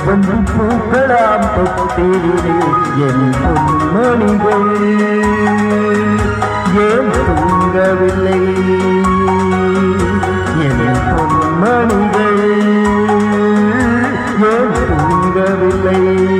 செவ்வந்தி பூக்களாம் தொட்டிலே என் பொன்மணிகள் ஏன் தூங்கவில்லை என் பொன்மணிகள் ஏன் தூங்கவில்லை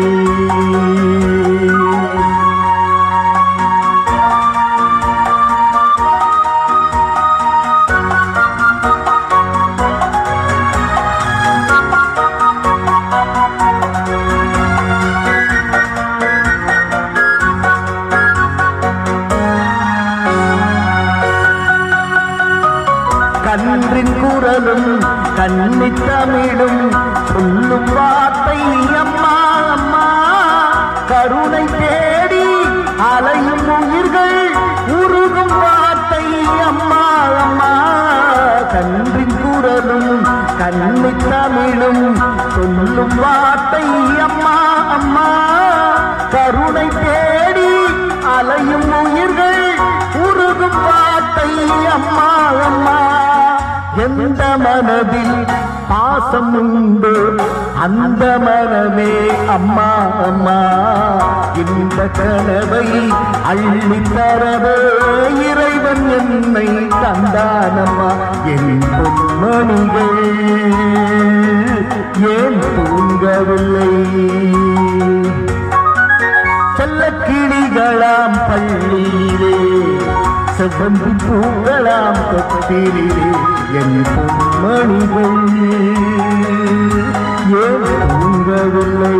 கன்றின் குரலும் கன்னி தமிழும் சொல்லும் வார்த்தை அம்மா அம்மா கருணை தேடி அலையும் உயிர்கள் உருகும் வார்த்தை அம்மா அம்மா கன்றின் குரலும் கன்னி தமிழும் சொல்லும் வார்த்தை அம்மா அம்மா கருணை தேடி அலையும் உயிர்கள் உருகும் வார்த்தை அம்மா அம்மா எந்த மனதில் பாசம் உண்டு அந்த மனமே அம்மா அம்மா இந்த கனவை அள்ளி தரவே இறைவன் என்னை தந்தானம்மா என் பொன்மணிகள் ஏன் தூங்கவில்லை செல்லக்கிளிகளாம் பள்ளியிலே செவ்வந்தி பூங்களாம் தொட்டிலே என் பொன்மணிகள் ஏன் தூங்கவில்லை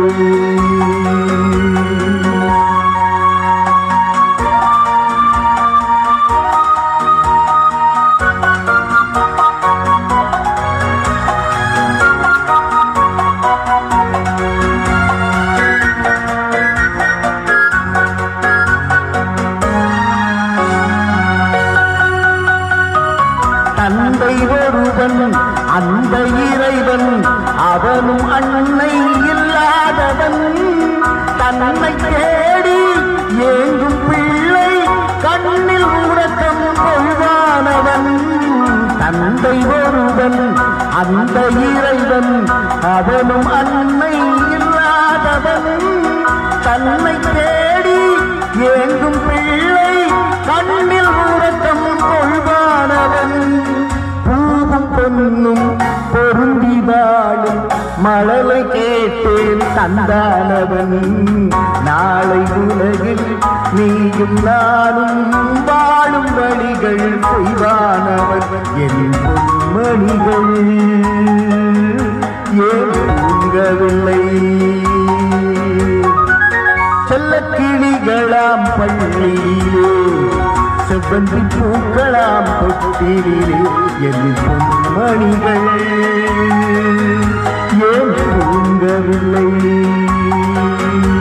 தந்தை ஒருவன் அந்த இறைவன் அவனும் அன்னை இல்லாதவன் தன்னை தேடி ஏங்கும் பிள்ளை கண்ணில் உறக்கம் கொள்வானவன் தந்தை ஒருவன் அந்த இறைவன் அவனும் அன்னை இல்லாதவன் தன்னை தேடி ஏங்கும் பிள்ளை கண்ணில் உறக்கம் கொள்வானவன் பூவும் பொன்னும் பொருந்தி வாழும் மழலை கேட்டேன் தந்தானவன் நாளை உலகில் நீயும் நானும் வாழும் வழிகள் செய்வானவன் என் பொன்மணிகள் ஏன் தூங்கவில்லை செல்லக்கிளிகளாம் பள்ளியிலே செவ்வந்தி பூக்களாம் தொட்டிலே என் பொன்மணிகள் ஏன் தூங்கவில்லை